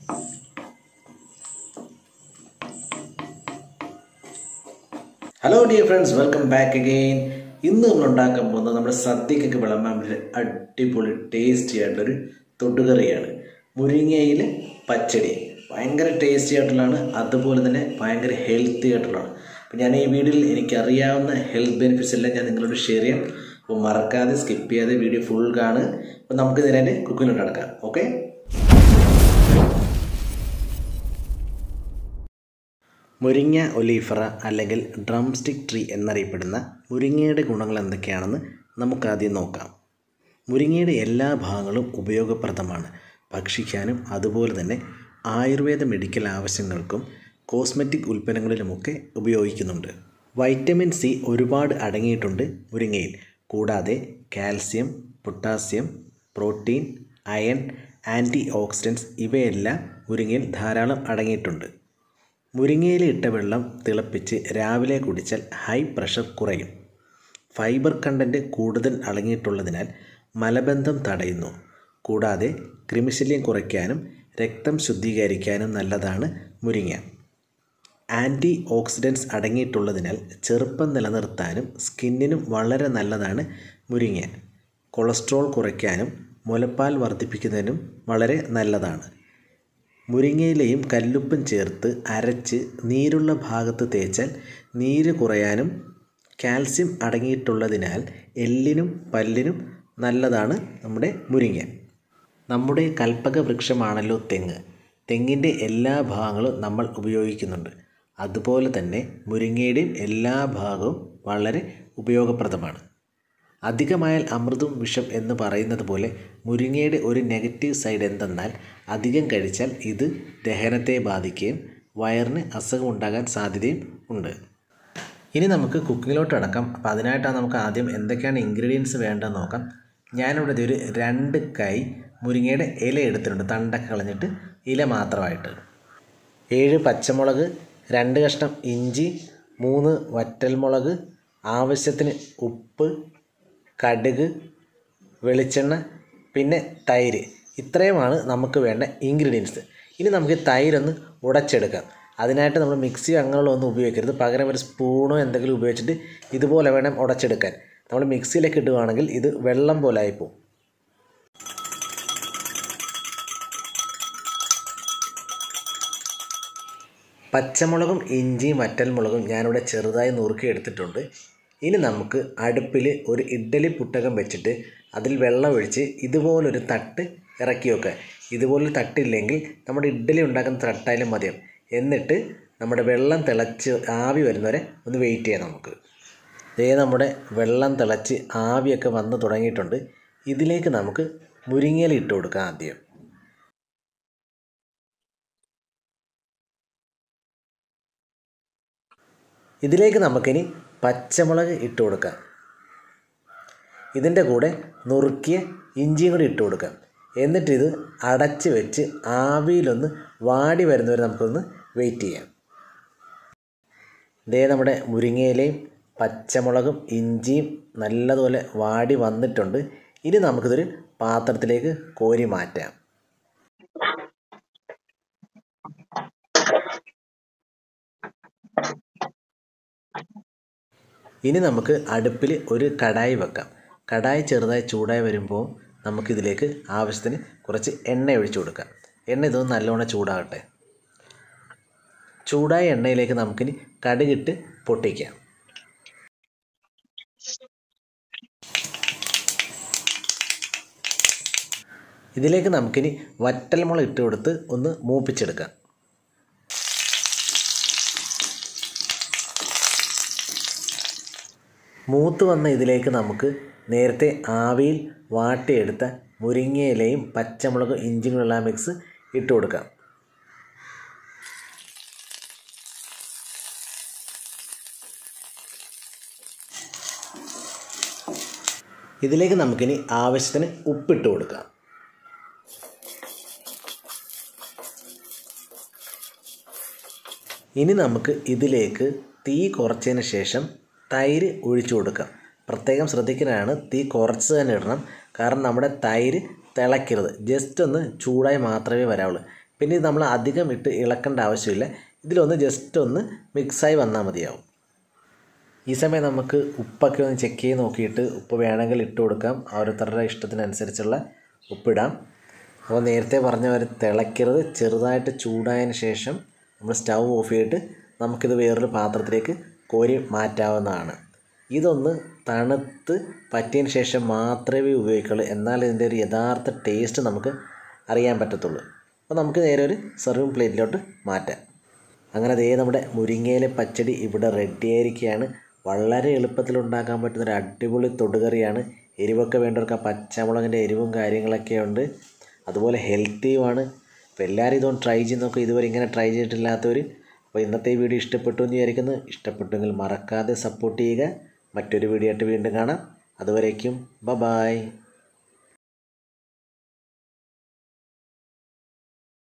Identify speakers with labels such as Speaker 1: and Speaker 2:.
Speaker 1: hello dear friends welcome back again ഇന്ന് നമ്മൾ ഉണ്ടാക്കാൻ പോകുന്നത് നമ്മുടെ സദ്യക്കൊക്കെ വിളമ്പാൻ പറ്റിയ അടിപൊളി ടേസ്റ്റി ആയിട്ടൊരു തൊട്ടുകറിയാണ് മുരിങ്ങയിൽ പച്ചടി ഭയങ്കര ടേസ്റ്റി ആയിട്ടുള്ളതാണ് അതുപോലെ തന്നെ ഭയങ്കര ഹെൽത്തി ആയിട്ടുള്ളതാണ് അപ്പം ഞാൻ ഈ വീഡിയോയിൽ എനിക്കറിയാവുന്ന ഹെൽത്ത് ബെനിഫിറ്റ്സ് എല്ലാം ഞാൻ നിങ്ങളോട് ഷെയർ ചെയ്യാം അപ്പോൾ മറക്കാതെ സ്കിപ്പ് ചെയ്യാതെ വീഡിയോ ഫുൾ കാണുക അപ്പോൾ നമുക്ക് ഇതിനെ കുക്കിലോട്ട് നടക്കാം ഓക്കെ മുരിങ്ങ ഒലീഫറ അല്ലെങ്കിൽ ഡ്രം സ്റ്റിക് ട്രീ എന്നറിയപ്പെടുന്ന മുരിങ്ങയുടെ ഗുണങ്ങൾ എന്തൊക്കെയാണെന്ന് നമുക്കാദ്യം നോക്കാം മുരിങ്ങയുടെ എല്ലാ ഭാഗങ്ങളും ഉപയോഗപ്രദമാണ് ഭക്ഷിക്കാനും അതുപോലെ തന്നെ ആയുർവേദ മെഡിക്കൽ ആവശ്യങ്ങൾക്കും കോസ്മെറ്റിക് ഉൽപ്പന്നങ്ങളിലുമൊക്കെ ഉപയോഗിക്കുന്നുണ്ട് വൈറ്റമിൻ സി ഒരുപാട് അടങ്ങിയിട്ടുണ്ട് മുരിങ്ങയിൽ കൂടാതെ calcium potassium protein iron antioxidants ഇവയെല്ലാം മുരിങ്ങയിൽ ധാരാളം അടങ്ങിയിട്ടുണ്ട് മുരിങ്ങയില ഇട്ട വെള്ളം തിളപ്പിച്ച് രാവിലെ കുടിച്ചാൽ ഹൈ പ്രഷർ കുറയും ഫൈബർ കണ്ടൻറ്റ് കൂടുതൽ അടങ്ങിയിട്ടുള്ളതിനാൽ മലബന്ധം തടയുന്നു കൂടാതെ ക്രിമിശല്യം കുറയ്ക്കാനും രക്തം ശുദ്ധീകരിക്കാനും നല്ലതാണ് മുരിങ്ങ ആൻറ്റി ഓക്സിഡൻസ് അടങ്ങിയിട്ടുള്ളതിനാൽ ചെറുപ്പം നിലനിർത്താനും സ്കിന്നിനും വളരെ നല്ലതാണ് മുരിങ്ങ കൊളസ്ട്രോൾ കുറയ്ക്കാനും മുലപ്പാൽ വർദ്ധിപ്പിക്കുന്നതിനും വളരെ നല്ലതാണ് മുരിങ്ങയിലയും കല്ലുപ്പും ചേർത്ത് അരച്ച് നീരുള്ള ഭാഗത്ത് തേച്ചാൽ നീര് കുറയാനും കാൽസ്യം അടങ്ങിയിട്ടുള്ളതിനാൽ എല്ലിനും പല്ലിനും നല്ലതാണ് നമ്മുടെ മുരിങ്ങ നമ്മുടെ കൽപ്പക വൃക്ഷമാണല്ലോ തെങ്ങ് തെങ്ങിൻ്റെ എല്ലാ ഭാഗങ്ങളും നമ്മൾ ഉപയോഗിക്കുന്നുണ്ട് അതുപോലെ തന്നെ മുരിങ്ങയുടെയും എല്ലാ ഭാഗവും വളരെ ഉപയോഗപ്രദമാണ് അധികമായാൽ അമൃതും വിഷം എന്ന് പറയുന്നത് പോലെ മുരിങ്ങയുടെ ഒരു നെഗറ്റീവ് സൈഡ് എന്തെന്നാൽ അധികം കഴിച്ചാൽ ഇത് ദഹനത്തെ ബാധിക്കുകയും വയറിന് അസുഖം ഉണ്ടാകാൻ സാധ്യതയും ഉണ്ട് ഇനി നമുക്ക് കുക്കിങ്ങിലോട്ട് അടക്കാം അപ്പോൾ അതിനായിട്ടാണ് നമുക്ക് ആദ്യം എന്തൊക്കെയാണ് ഇൻഗ്രീഡിയൻസ് വേണ്ടതെന്ന് നോക്കാം ഞാനിവിടെ ഒരു രണ്ട് കൈ മുരിങ്ങയുടെ ഇല എടുത്തിട്ടുണ്ട് തണ്ടൊക്കെ കളഞ്ഞിട്ട് ഇല മാത്രമായിട്ട് ഏഴ് പച്ചമുളക് രണ്ട് കഷ്ണം ഇഞ്ചി മൂന്ന് വറ്റൽമുളക് ആവശ്യത്തിന് ഉപ്പ് കടുക് വെളിച്ചെണ്ണ പിന്നെ തൈര് ഇത്രയുമാണ് നമുക്ക് വേണ്ട ഇൻഗ്രീഡിയൻസ് ഇനി നമുക്ക് തൈരൊന്ന് ഉടച്ചെടുക്കാം അതിനായിട്ട് നമ്മൾ മിക്സി അങ്ങനെയുള്ള ഒന്നും ഉപയോഗിക്കരുത് പകരം ഒരു സ്പൂണോ എന്തെങ്കിലും ഉപയോഗിച്ചിട്ട് ഇതുപോലെ വേണം ഉടച്ചെടുക്കാൻ നമ്മൾ മിക്സിയിലേക്ക് ഇടുകയാണെങ്കിൽ ഇത് വെള്ളം പോലെ ആയിപ്പോവും പച്ചമുളകും ഇഞ്ചിയും വറ്റൽമുളകും ഞാനിവിടെ ചെറുതായി നുറുക്കി എടുത്തിട്ടുണ്ട് ഇനി നമുക്ക് അടുപ്പിൽ ഒരു ഇഡ്ഡലി പുട്ടകം വെച്ചിട്ട് അതിൽ വെള്ളം ഒഴിച്ച് ഇതുപോലൊരു തട്ട് ഇറക്കി വെക്കുക ഇതുപോലൊരു തട്ടില്ലെങ്കിൽ നമ്മുടെ ഇഡ്ഡലി ഉണ്ടാക്കുന്ന തട്ടായാലും മതിയാവും എന്നിട്ട് നമ്മുടെ വെള്ളം തിളച്ച് ആവി വരുന്നവരെ ഒന്ന് വെയിറ്റ് ചെയ്യാം നമുക്ക് ഇതേ നമ്മുടെ വെള്ളം തിളച്ച് ആവിയൊക്കെ വന്ന് തുടങ്ങിയിട്ടുണ്ട് ഇതിലേക്ക് നമുക്ക് മുരിങ്ങയില ഇട്ട് കൊടുക്കാം ആദ്യം ഇതിലേക്ക് നമുക്കിനി പച്ചമുളക് ഇട്ട് കൊടുക്കാം ഇതിൻ്റെ കൂടെ നുറുക്കിയ ഇഞ്ചിയും കൂടി ഇട്ട് കൊടുക്കാം എന്നിട്ട് ഇത് അടച്ച് വെച്ച് ആവിയിലൊന്ന് വാടി വരുന്നവരെ നമുക്കൊന്ന് വെയിറ്റ് ചെയ്യാം ഇതേ നമ്മുടെ മുരിങ്ങയിലയും പച്ചമുളകും ഇഞ്ചിയും നല്ലതുപോലെ വാടി വന്നിട്ടുണ്ട് ഇനി നമുക്കിതൊരു പാത്രത്തിലേക്ക് കോരി മാറ്റാം ഇനി നമുക്ക് അടുപ്പിൽ ഒരു കടായി വെക്കാം കടായി ചെറുതായി ചൂടായി വരുമ്പോൾ നമുക്കിതിലേക്ക് ആവശ്യത്തിന് കുറച്ച് എണ്ണ ഒഴിച്ചു കൊടുക്കാം എണ്ണ ഇതൊന്ന് നല്ലോണം ചൂടാകട്ടെ ചൂടായ എണ്ണയിലേക്ക് നമുക്കിനി കടുകിട്ട് പൊട്ടിക്കാം ഇതിലേക്ക് നമുക്കിനി വറ്റൽമുളക് ഇട്ട് കൊടുത്ത് ഒന്ന് മൂപ്പിച്ചെടുക്കാം മൂത്ത് വന്ന ഇതിലേക്ക് നമുക്ക് നേരത്തെ ആവിയിൽ വാട്ടിയെടുത്ത മുരിങ്ങയിലയും പച്ചമുളകും ഇഞ്ചിയും കൂടെയുള്ള മിക്സ് ഇട്ട് കൊടുക്കാം ഇതിലേക്ക് നമുക്കിനി ആവശ്യത്തിന് ഉപ്പിട്ട് കൊടുക്കാം ഇനി നമുക്ക് ഇതിലേക്ക് തീ കുറച്ചതിന് ശേഷം തൈര് ഒഴിച്ചു കൊടുക്കാം പ്രത്യേകം ശ്രദ്ധിക്കുന്നതാണ് തീ കുറച്ച് തന്നെ ഇടണം കാരണം നമ്മുടെ തൈര് തിളയ്ക്കരുത് ജസ്റ്റ് ഒന്ന് ചൂടായി മാത്രമേ വരാവുള്ളൂ പിന്നെ ഇത് നമ്മൾ അധികം ഇട്ട് ഇളക്കേണ്ട ആവശ്യമില്ല ഇതിലൊന്ന് ജസ്റ്റ് ഒന്ന് മിക്സായി വന്നാൽ മതിയാവും ഈ സമയം നമുക്ക് ഉപ്പൊക്കെ ഒന്ന് ചെക്ക് ചെയ്ത് നോക്കിയിട്ട് ഉപ്പ് വേണമെങ്കിൽ ഇട്ട് കൊടുക്കാം ഓരോരുത്തരുടെ ഇഷ്ടത്തിനനുസരിച്ചുള്ള ഉപ്പിടാം അപ്പോൾ നേരത്തെ പറഞ്ഞ പോലെ തിളയ്ക്കരുത് ചെറുതായിട്ട് ചൂടായതിന് ശേഷം നമ്മൾ സ്റ്റൗ ഓഫ് ചെയ്തിട്ട് നമുക്കിത് വേറൊരു പാത്രത്തിലേക്ക് കോരി മാറ്റാവുന്നതാണ് ഇതൊന്ന് തണുത്ത് പറ്റിയതിന് ശേഷം മാത്രമേ ഉപയോഗിക്കുള്ളൂ എന്നാൽ ഇതിൻ്റെ ഒരു യഥാർത്ഥ ടേസ്റ്റ് നമുക്ക് അറിയാൻ പറ്റത്തുള്ളൂ അപ്പോൾ നമുക്ക് നേരെ ഒരു സെർവിങ് പ്ലേറ്റിലോട്ട് മാറ്റാം അങ്ങനെ ദേ നമ്മുടെ മുരിങ്ങയിലെ പച്ചടി ഇവിടെ റെഡി ആയിരിക്കുകയാണ് വളരെ എളുപ്പത്തിൽ ഉണ്ടാക്കാൻ പറ്റുന്ന ഒരു അടിപൊളി തൊടുകറിയാണ് എരിവൊക്കെ വേണ്ടവർക്ക് ആ പച്ചമുളകിൻ്റെ എരിവും കാര്യങ്ങളൊക്കെ ഉണ്ട് അതുപോലെ ഹെൽത്തിയുമാണ് അപ്പോൾ എല്ലാവരും ഇതൊന്ന് ട്രൈ ചെയ്ത് നോക്കുക ഇതുവരെ ഇങ്ങനെ ട്രൈ ചെയ്തിട്ടില്ലാത്തവർ അപ്പോൾ ഇന്നത്തെ ഈ വീഡിയോ ഇഷ്ടപ്പെട്ടു എന്ന് വിചാരിക്കുന്നു ഇഷ്ടപ്പെട്ടെങ്കിൽ മറക്കാതെ സപ്പോർട്ട് ചെയ്യുക മറ്റൊരു വീഡിയോ ആയിട്ട് വീണ്ടും കാണാം അതുവരേക്കും ബ ബായ്